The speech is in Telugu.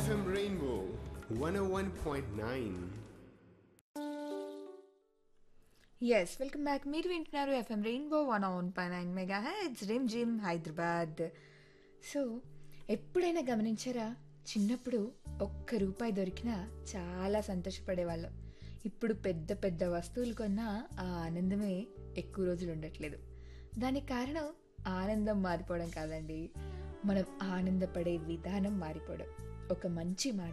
FM Rainbow 101.9. Yes welcome back మీరు వింటున్నారు ఎఫ్ఎం రెయిన్బో వన్ ఆన్ పై nine megahertz Rim Jhim Hyderabad so ఎప్పుడైనా గమనించారా చిన్నప్పుడు ఒక్క రూపాయి దొరికినా చాలా సంతోషపడేవాళ్ళం ఇప్పుడు పెద్ద పెద్ద వస్తువులు కొన్నా ఆ ఆనందమే ఎక్కువ రోజులు ఉండట్లేదు దానికి కారణం ఆనందం మారిపోవడం కాదండి మనం ఆనందపడే విధానం మారిపోవడం ఒక మంచి మాట